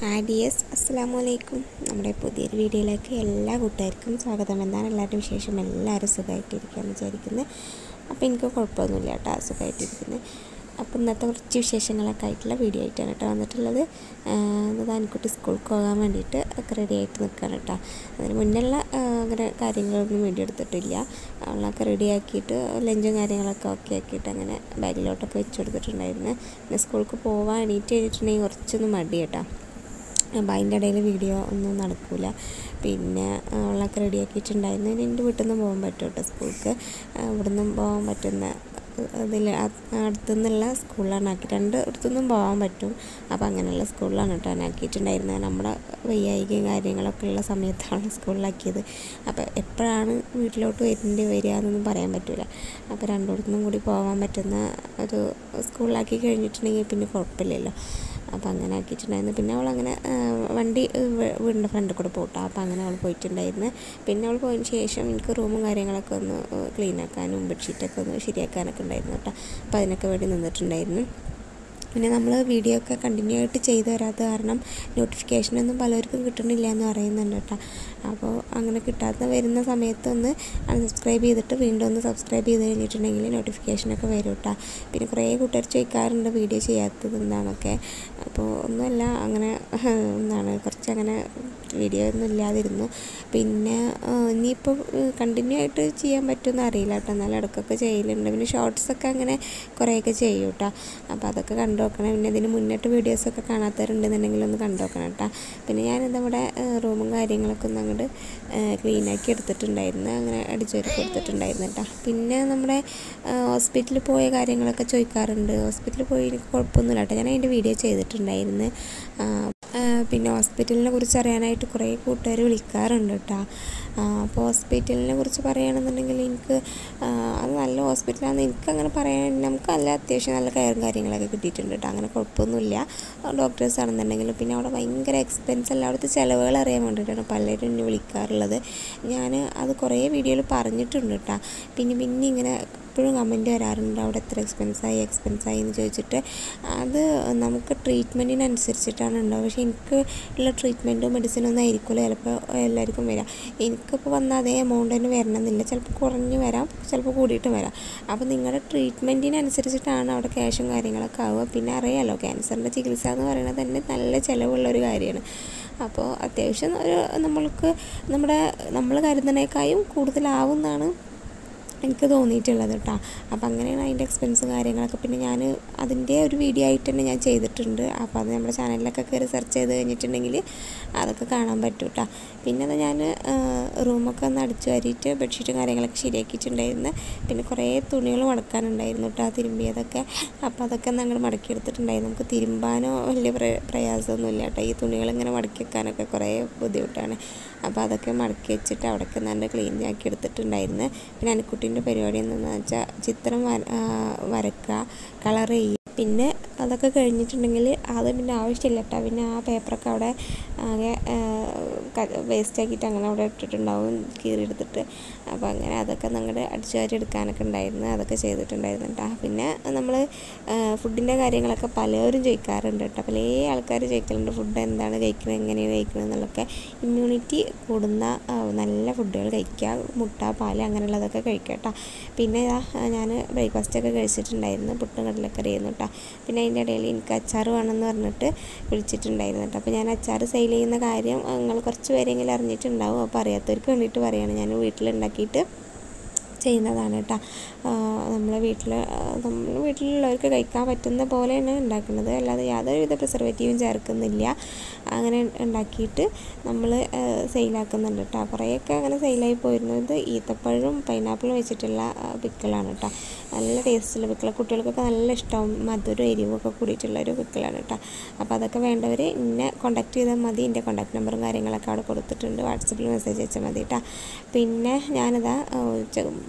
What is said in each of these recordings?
Aadi S അസ്സാമു അലൈക്കും നമ്മുടെ പുതിയൊരു വീഡിയോയിലേക്ക് എല്ലാ കൂട്ടുകാർക്കും സ്വാഗതം എന്താണ് എല്ലാവരുടെ വിശേഷം എല്ലാവരും സുഖമായിട്ടിരിക്കുകയെന്ന് വിചാരിക്കുന്നത് അപ്പോൾ എനിക്ക് കുഴപ്പമൊന്നുമില്ല കേട്ടോ സുഖമായിട്ടിരിക്കുന്നത് അപ്പോൾ ഇന്നത്തെ കുറച്ച് വിശേഷങ്ങളൊക്കെ ആയിട്ടുള്ള വീഡിയോ ആയിട്ടാണ് കേട്ടോ വന്നിട്ടുള്ളത് അത് അനിക്കുട്ടി സ്കൂൾക്ക് പോകാൻ വേണ്ടിയിട്ട് ഒക്കെ റെഡി ആയിട്ട് നിൽക്കുകയാണ് കേട്ടോ അതിന് മുന്നുള്ള അങ്ങനെ കാര്യങ്ങളൊന്നും വീഡിയോ എടുത്തിട്ടില്ല അവളൊക്കെ റെഡി ആക്കിയിട്ട് ലഞ്ചും കാര്യങ്ങളൊക്കെ ഓക്കെ ആക്കിയിട്ട് അങ്ങനെ ബാഗിലോട്ടൊക്കെ വെച്ച് കൊടുത്തിട്ടുണ്ടായിരുന്നു പിന്നെ സ്കൂൾക്ക് പോകാൻ എണീറ്റ് കഴിഞ്ഞിട്ടുണ്ടെങ്കിൽ കുറച്ചൊന്ന് മടി കേട്ടോ അപ്പോൾ അതിൻ്റെ ഇടയിൽ വീഡിയോ ഒന്നും നടക്കില്ല പിന്നെ അവളൊക്കെ റെഡിയാക്കിയിട്ടുണ്ടായിരുന്നു ഇനി എൻ്റെ വീട്ടിൽ നിന്ന് പോകാൻ പറ്റും കേട്ടോ സ്കൂൾക്ക് ഇവിടെ നിന്നും പോകാൻ പറ്റുന്ന ഇതിൽ അടുത്തുനിന്നുള്ള സ്കൂളിലാണ് ആക്കി രണ്ട് അടുത്തുനിന്നും പോകാൻ പറ്റും അപ്പോൾ അങ്ങനെയുള്ള സ്കൂളിലാണ് കേട്ടോ ഞാൻ ആക്കിയിട്ടുണ്ടായിരുന്നത് നമ്മുടെ വയ്യായികയും കാര്യങ്ങളൊക്കെ ഉള്ള സമയത്താണ് സ്കൂളിലാക്കിയത് അപ്പോൾ എപ്പോഴാണ് വീട്ടിലോട്ട് വരേണ്ടി വരിക എന്നൊന്നും പറയാൻ പറ്റില്ല അപ്പോൾ രണ്ടിടത്തുനിന്നും കൂടി പോകാൻ പറ്റുന്ന ഒരു സ്കൂളിലാക്കി കഴിഞ്ഞിട്ടുണ്ടെങ്കിൽ പിന്നെ കുഴപ്പമില്ലല്ലോ അപ്പോൾ അങ്ങനെ ആക്കിയിട്ടുണ്ടായിരുന്നു പിന്നെ അവൾ അങ്ങനെ വണ്ടി വീടിൻ്റെ ഫ്രണ്ടിൽ കൂടെ പോട്ടോ അപ്പോൾ അങ്ങനെ അവൾ പോയിട്ടുണ്ടായിരുന്നു പിന്നെ അവൾ പോയതിന് ശേഷം എനിക്ക് റൂമും കാര്യങ്ങളൊക്കെ ഒന്ന് ക്ലീൻ ആക്കാനും ബെഡ്ഷീറ്റൊക്കെ ഒന്ന് ശരിയാക്കാനൊക്കെ ഉണ്ടായിരുന്നു കേട്ടോ അപ്പോൾ അതിനൊക്കെ വേണ്ടി നിന്നിട്ടുണ്ടായിരുന്നു പിന്നെ നമ്മൾ വീഡിയോ ഒക്കെ കണ്ടിന്യൂ ആയിട്ട് ചെയ്തു തരാത്ത കാരണം നോട്ടിഫിക്കേഷനൊന്നും പലർക്കും കിട്ടണില്ല എന്ന് പറയുന്നുണ്ട് കേട്ടോ അപ്പോൾ അങ്ങനെ കിട്ടാത്ത വരുന്ന സമയത്തൊന്ന് അൺസബ്സ്ക്രൈബ് ചെയ്തിട്ട് വീണ്ടും ഒന്ന് സബ്സ്ക്രൈബ് ചെയ്ത് കഴിഞ്ഞിട്ടുണ്ടെങ്കിൽ നോട്ടിഫിക്കേഷനൊക്കെ വരും കേട്ടോ പിന്നെ കുറേ കൂട്ടുകാർ ചോദിക്കാറുണ്ട് വീഡിയോ ചെയ്യാത്തത് എന്താണൊക്കെ അപ്പോൾ ഒന്നുമല്ല അങ്ങനെ എന്താണ് കുറച്ചങ്ങനെ വീഡിയോ ഒന്നും ഇല്ലാതിരുന്നു പിന്നെ ഇനിയിപ്പോൾ കണ്ടിന്യൂ ആയിട്ട് ചെയ്യാൻ പറ്റുമെന്ന് അറിയില്ല കേട്ടോ എന്നാലും ഇടയ്ക്കൊക്കെ ചെയ്യലുണ്ട് പിന്നെ ഷോർട്സൊക്കെ അങ്ങനെ കുറേയൊക്കെ ചെയ്യും കേട്ടോ അപ്പോൾ അതൊക്കെ കണ്ടു നോക്കണം പിന്നെ ഇതിന് മുന്നിട്ട് വീഡിയോസൊക്കെ കാണാത്തവരുണ്ടെന്നുണ്ടെങ്കിൽ ഒന്ന് കണ്ടു നോക്കണം കേട്ടോ പിന്നെ ഞാനിത് നമ്മുടെ റൂമും കാര്യങ്ങളൊക്കെ ഒന്ന് അങ്ങോട്ട് ക്ലീനാക്കി എടുത്തിട്ടുണ്ടായിരുന്നു അങ്ങനെ അടിച്ചൊരു കൊടുത്തിട്ടുണ്ടായിരുന്നു കേട്ടോ പിന്നെ നമ്മുടെ ഹോസ്പിറ്റലിൽ പോയ കാര്യങ്ങളൊക്കെ ചോദിക്കാറുണ്ട് ഹോസ്പിറ്റലിൽ പോയി എനിക്ക് കുഴപ്പമൊന്നുമില്ല കേട്ടോ ഞാൻ അതിൻ്റെ വീഡിയോ ചെയ്തിട്ടുണ്ടായിരുന്നു പിന്നെ ഹോസ്പിറ്റലിനെ കുറിച്ച് അറിയാനായിട്ട് കുറേ കൂട്ടുകാർ വിളിക്കാറുണ്ട് കേട്ടോ അപ്പോൾ ഹോസ്പിറ്റലിനെ കുറിച്ച് പറയുകയാണെന്നുണ്ടെങ്കിൽ എനിക്ക് അത് നല്ല ഹോസ്പിറ്റലാണെന്ന് എനിക്കങ്ങനെ പറയാൻ നമുക്ക് നല്ല അത്യാവശ്യം നല്ല കെയറും കാര്യങ്ങളൊക്കെ കിട്ടിയിട്ടുണ്ട് കേട്ടോ അങ്ങനെ കുഴപ്പമൊന്നുമില്ല ഡോക്ടേഴ്സ് ആണെന്നുണ്ടെങ്കിൽ പിന്നെ അവിടെ ഭയങ്കര എക്സ്പെൻസ് അല്ല അവിടുത്തെ ചിലവുകൾ അറിയാൻ വേണ്ടിയിട്ടാണ് പലരും എന്നെ വിളിക്കാറുള്ളത് ഞാൻ അത് കുറേ വീഡിയോയിൽ പറഞ്ഞിട്ടുണ്ട് കേട്ടോ പിന്നെ പിന്നെ ഇങ്ങനെ എപ്പോഴും കമൻറ്റ് വരാറുണ്ട് അവിടെ എത്ര എക്സ്പെൻസായി എക്സ്പെൻസായി എന്ന് ചോദിച്ചിട്ട് അത് നമുക്ക് ട്രീറ്റ്മെൻറ്റിനനുസരിച്ചിട്ടാണ് ഉണ്ടാവുക പക്ഷേ എനിക്ക് ഉള്ള ട്രീറ്റ്മെൻറ്റോ മെഡിസിനോ ഒന്നും ആയിരിക്കുമല്ലോ ചിലപ്പോൾ എല്ലാവർക്കും വരാം എനിക്കിപ്പോൾ വന്ന അതേ എമൗണ്ട് തന്നെ വരണമെന്നില്ല ചിലപ്പോൾ കുറഞ്ഞ് വരാം ചിലപ്പോൾ കൂടിയിട്ടും വരാം അപ്പോൾ നിങ്ങളുടെ ട്രീറ്റ്മെൻറ്റിനനുസരിച്ചിട്ടാണ് അവിടെ ക്യാഷും കാര്യങ്ങളൊക്കെ ആവുക പിന്നെ അറിയാമല്ലോ ക്യാൻസറിൻ്റെ ചികിത്സ എന്ന് പറയുന്നത് തന്നെ നല്ല ചിലവുള്ളൊരു കാര്യമാണ് അപ്പോൾ അത്യാവശ്യം ഒരു നമ്മൾക്ക് നമ്മുടെ നമ്മൾ കരുതുന്നതിനേക്കാളും കൂടുതലാവുന്നതാണ് എനിക്ക് തോന്നിയിട്ടുള്ളത് കേട്ടോ അപ്പോൾ അങ്ങനെയാണ് അതിൻ്റെ എക്സ്പെൻസ് കാര്യങ്ങളൊക്കെ പിന്നെ ഞാൻ അതിൻ്റെ ഒരു വീഡിയോ ആയിട്ട് തന്നെ ഞാൻ ചെയ്തിട്ടുണ്ട് അപ്പോൾ അത് നമ്മുടെ ചാനലിലൊക്കെ കയറി സെർച്ച് ചെയ്ത് കഴിഞ്ഞിട്ടുണ്ടെങ്കിൽ അതൊക്കെ കാണാൻ പറ്റും കേട്ടോ പിന്നെ അത് ഞാൻ റൂമൊക്കെ ഒന്ന് അടിച്ചു വാരിയിട്ട് ബെഡ്ഷീറ്റും കാര്യങ്ങളൊക്കെ ശരിയാക്കിയിട്ടുണ്ടായിരുന്നു പിന്നെ കുറേ തുണികൾ മടക്കാനുണ്ടായിരുന്നു കേട്ടോ തിരുമ്പിയതൊക്കെ അപ്പോൾ അതൊക്കെ ഞങ്ങൾ മടക്കിയെടുത്തിട്ടുണ്ടായിരുന്നു നമുക്ക് തിരുമ്പാനോ വലിയ പ്ര പ്രയാസമൊന്നുമില്ല കേട്ടോ ഈ തുണികൾ ഇങ്ങനെ മടക്കി വെക്കാനൊക്കെ കുറേ ബുദ്ധിമുട്ടാണ് അപ്പോൾ അതൊക്കെ മടക്കി വെച്ചിട്ട് അവിടെയൊക്കെ നല്ല ക്ലീൻ ആക്കി എടുത്തിട്ടുണ്ടായിരുന്നു പിന്നെ അനിക്കുട്ടീൻ്റെ പരിപാടി എന്താണെന്ന് വെച്ചാൽ ചിത്രം വര വരക്കുക കളർ ചെയ്യുക പിന്നെ അതൊക്കെ കഴിഞ്ഞിട്ടുണ്ടെങ്കിൽ അത് പിന്നെ ആവശ്യമില്ല കേട്ടോ പിന്നെ ആ പേപ്പറൊക്കെ അവിടെ ആകെ വേസ്റ്റ് ആക്കിയിട്ട് അങ്ങനെ അവിടെ ഇട്ടിട്ടുണ്ടാവും കീറിയെടുത്തിട്ട് അപ്പോൾ അങ്ങനെ അതൊക്കെ ഞങ്ങളുടെ അടിച്ചു വാരി എടുക്കാനൊക്കെ ഉണ്ടായിരുന്നു അതൊക്കെ ചെയ്തിട്ടുണ്ടായിരുന്നു കേട്ടോ പിന്നെ നമ്മൾ ഫുഡിൻ്റെ കാര്യങ്ങളൊക്കെ പലരും ചോദിക്കാറുണ്ട് കേട്ടോ പല ആൾക്കാർ ചോദിക്കലുണ്ട് ഫുഡ് എന്താണ് കഴിക്കുന്നത് എങ്ങനെയാണ് കഴിക്കുന്നത് എന്നുള്ളതൊക്കെ ഇമ്മ്യൂണിറ്റി കൂടുന്ന നല്ല ഫുഡുകൾ കഴിക്കുക മുട്ട പാൽ അങ്ങനെയുള്ളതൊക്കെ കഴിക്കുക കേട്ടോ പിന്നെ ഞാൻ ബ്രേക്ക്ഫാസ്റ്റൊക്കെ കഴിച്ചിട്ടുണ്ടായിരുന്നു പുട്ടും കടലക്കറിയായിരുന്നു കേട്ടോ പിന്നെ അതിൻ്റെ ഇടയിൽ എനിക്ക് അച്ചാർ വേണമെന്ന് പറഞ്ഞിട്ട് വിളിച്ചിട്ടുണ്ടായിരുന്നു കേട്ടോ അപ്പോൾ ഞാൻ അച്ചാർ സെയിൽ ചെയ്യുന്ന കാര്യം നിങ്ങൾ കുറച്ച് പേരെങ്കിലും അറിഞ്ഞിട്ടുണ്ടാവും അപ്പോൾ അറിയാത്തവർക്ക് വേണ്ടിയിട്ട് പറയുകയാണ് ഞാൻ വീട്ടിലുണ്ടാക്കിയിട്ട് ചെയ്യുന്നതാണ് കേട്ടോ നമ്മളെ വീട്ടിൽ നമ്മൾ വീട്ടിലുള്ളവർക്ക് കഴിക്കാൻ പറ്റുന്ന പോലെയാണ് ഉണ്ടാക്കുന്നത് അല്ലാതെ യാതൊരുവിധ പ്രിസർവേറ്റീവും ചേർക്കുന്നില്ല അങ്ങനെ ഉണ്ടാക്കിയിട്ട് നമ്മൾ സെയിലാക്കുന്നുണ്ട് കേട്ടോ കുറേയൊക്കെ അങ്ങനെ സെയിലായി പോയിരുന്നത് ഈത്തപ്പഴവും പൈനാപ്പിളും വെച്ചിട്ടുള്ള പിക്കിളാണ് കേട്ടോ നല്ല ടേസ്റ്റുള്ള പിക്കിള കുട്ടികൾക്കൊക്കെ നല്ല ഇഷ്ടവും മധുരം എരിവൊക്കെ കൂടിയിട്ടുള്ള ഒരു പിക്കിളാണ് കേട്ടോ അപ്പോൾ അതൊക്കെ വേണ്ടവർ എന്നെ കോണ്ടാക്ട് ചെയ്താൽ മതി എൻ്റെ കോണ്ടാക്ട് നമ്പറും കാര്യങ്ങളൊക്കെ അവിടെ കൊടുത്തിട്ടുണ്ട് വാട്സപ്പിൽ മെസ്സേജ് അയച്ചാൽ മതി കേട്ടോ പിന്നെ ഞാനിതാ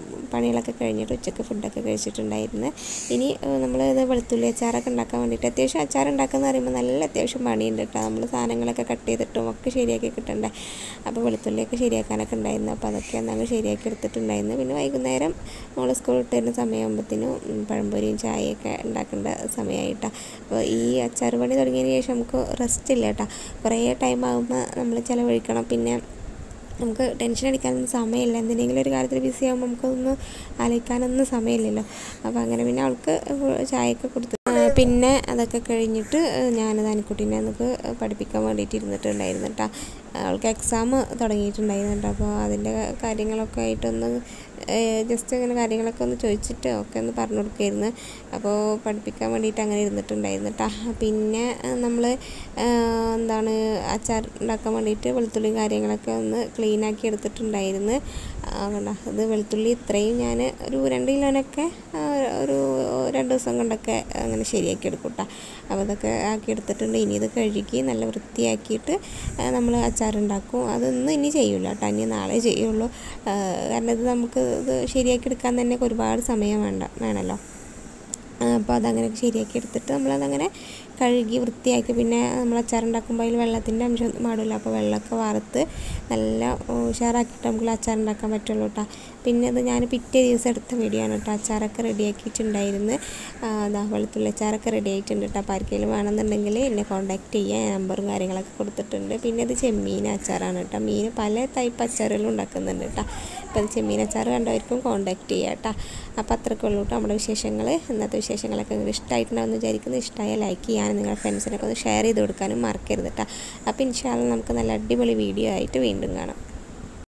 പണികളൊക്കെ കഴിഞ്ഞിട്ട് ഉച്ചയ്ക്ക് ഫുഡൊക്കെ കഴിച്ചിട്ടുണ്ടായിരുന്നു ഇനി നമ്മൾ ഇത് വെളുത്തുള്ളി അച്ചാറൊക്കെ ഉണ്ടാക്കാൻ വേണ്ടിയിട്ട് അത്യാവശ്യം അച്ചാർ ഉണ്ടാക്കാന്ന് പറയുമ്പോൾ നല്ല അത്യാവശ്യം പണിയുണ്ട് കേട്ടോ നമ്മൾ സാധനങ്ങളൊക്കെ കട്ട് ചെയ്തിട്ടും ഒക്കെ ശരിയാക്കി കിട്ടണ്ടേ അപ്പോൾ വെളുത്തുള്ളിയൊക്കെ ശരിയാക്കാനൊക്കെ ഉണ്ടായിരുന്നു അപ്പോൾ അതൊക്കെ ഞങ്ങൾ ശരിയാക്കി എടുത്തിട്ടുണ്ടായിരുന്നു പിന്നെ വൈകുന്നേരം നമ്മൾ സ്കൂൾ വിട്ട് വരുന്ന സമയമാകുമ്പോഴത്തേനും പഴംപൊരിയും ചായയൊക്കെ ഉണ്ടാക്കേണ്ട സമയമായിട്ടാണ് അപ്പോൾ ഈ അച്ചാർ പണി തുടങ്ങിയതിന് ശേഷം നമുക്ക് റെസ്റ്റ് ഇല്ല കേട്ടോ കുറേ ടൈം ആകുമ്പോൾ നമ്മൾ ചിലവഴിക്കണം പിന്നെ നമുക്ക് ടെൻഷൻ അടിക്കാനൊന്നും സമയമില്ല എന്തിനെങ്കിലും ഒരു കാര്യത്തിൽ ബിസി ആകുമ്പോൾ നമുക്കൊന്നും ആലോചിക്കാനൊന്നും സമയമില്ലല്ലോ അപ്പോൾ അങ്ങനെ പിന്നെ അവൾക്ക് ചായയൊക്കെ കൊടുത്ത് ആ, പിന്നെ അതൊക്കെ കഴിഞ്ഞിട്ട് ഞാനത് അനിക്കുട്ടീനെ നമുക്ക് പഠിപ്പിക്കാൻ വേണ്ടിയിട്ട് ഇരുന്നിട്ടുണ്ടായിരുന്നു കേട്ടോ അവൾക്ക് എക്സാം തുടങ്ങിയിട്ടുണ്ടായിരുന്നു കേട്ടോ അപ്പോൾ അതിൻ്റെ കാര്യങ്ങളൊക്കെ ആയിട്ടൊന്ന് ജസ്റ്റ് അങ്ങനെ കാര്യങ്ങളൊക്കെ ഒന്ന് ചോദിച്ചിട്ട് ഒക്കെ ഒന്ന് പറഞ്ഞു കൊടുക്കുമായിരുന്നു അപ്പോൾ പഠിപ്പിക്കാൻ വേണ്ടിയിട്ട് അങ്ങനെ ഇരുന്നിട്ടുണ്ടായിരുന്നു കേട്ടോ പിന്നെ നമ്മൾ എന്താണ് അച്ചാർ ഉണ്ടാക്കാൻ വേണ്ടിയിട്ട് വെളുത്തുള്ളിയും കാര്യങ്ങളൊക്കെ ഒന്ന് ക്ലീനാക്കി എടുത്തിട്ടുണ്ടായിരുന്നു ആ, കണ്ടോ ഇത് വെളുത്തുള്ളി ഇത്രയും ഞാൻ ഒരു രണ്ട് കിലോനൊക്കെ ആ, ഒരു രണ്ട് ദിവസം കൊണ്ടൊക്കെ അങ്ങനെ ശരിയാക്കി എടുക്കും കേട്ടോ അപ്പോൾ അതൊക്കെ ആക്കി എടുത്തിട്ടുണ്ട് ഇനി ഇത് കഴുകി നല്ല വൃത്തിയാക്കിയിട്ട് നമ്മൾ അച്ചാറുണ്ടാക്കും അതൊന്നും ഇനി ചെയ്യൂല കേട്ടോ ഇനി നാളെ ചെയ്യുള്ളൂ ആ, കാരണം ഇത് നമുക്ക് ഇത് ശരിയാക്കി എടുക്കാൻ തന്നെ ഒരുപാട് സമയം വേണ്ട വേണമല്ലോ അപ്പോൾ അതങ്ങനെ ശരിയാക്കി എടുത്തിട്ട് നമ്മളതങ്ങനെ കഴുകി വൃത്തിയാക്കി പിന്നെ നമ്മൾ അച്ചാറുണ്ടാക്കുമ്പോൾ അതിൽ വെള്ളത്തിൻ്റെ അംശം ഒന്നും പാടില്ല അപ്പോൾ വെള്ളമൊക്കെ വറുത്ത് നല്ല ഉഷാറാക്കിയിട്ട് നമുക്ക് അച്ചാർ ഉണ്ടാക്കാൻ പറ്റുള്ളൂ കേട്ടോ പിന്നെ ഇത് ഞാൻ പിറ്റേ ദിവസം എടുത്ത വീഡിയോ ആണ് കേട്ടോ അച്ചാറൊക്കെ റെഡിയാക്കിയിട്ടുണ്ടായിരുന്നു അതാ വെളുത്തുള്ളി അച്ചാറൊക്കെ റെഡി ആയിട്ടുണ്ട് കേട്ടോ അപ്പോൾ ആർക്കെങ്കിലും വേണമെന്നുണ്ടെങ്കിൽ എന്നെ കോൺടാക്റ്റ് ചെയ്യാൻ നമ്പറും കാര്യങ്ങളൊക്കെ കൊടുത്തിട്ടുണ്ട് പിന്നെ ഇത് ചെമ്മീൻ അച്ചാറാണ് കേട്ടോ മീൻ പല ടൈപ്പ് അച്ചാറുകളും ഉണ്ടാക്കുന്നുണ്ട് കേട്ടോ അപ്പോൾ ഇത് ചെമ്മീൻ അച്ചാർ കണ്ടവർക്കും കോൺടാക്റ്റ് ചെയ്യാം കേട്ടോ അപ്പോൾ അത്രയ്ക്ക് ഉള്ളൂ കേട്ടോ നമ്മുടെ വിശേഷങ്ങൾ ഇന്നത്തെ വിശേഷങ്ങളൊക്കെ നിങ്ങൾക്ക് ഇഷ്ടമായിട്ടുണ്ടാവുമെന്ന് വിചാരിക്കുന്നു ഇഷ്ടമായ ലൈക്ക് ചെയ്യാനും നിങ്ങളുടെ ഫ്രണ്ട്സിനൊക്കെ ഒന്ന് ഷെയർ ചെയ്ത് കൊടുക്കാനും മറക്കരുത് കേട്ടോ അപ്പോൾ ഇൻഷാല്ല നമുക്ക് നല്ല അടിപൊളി വീഡിയോ ആയിട്ട് വീണ്ടും കാണാം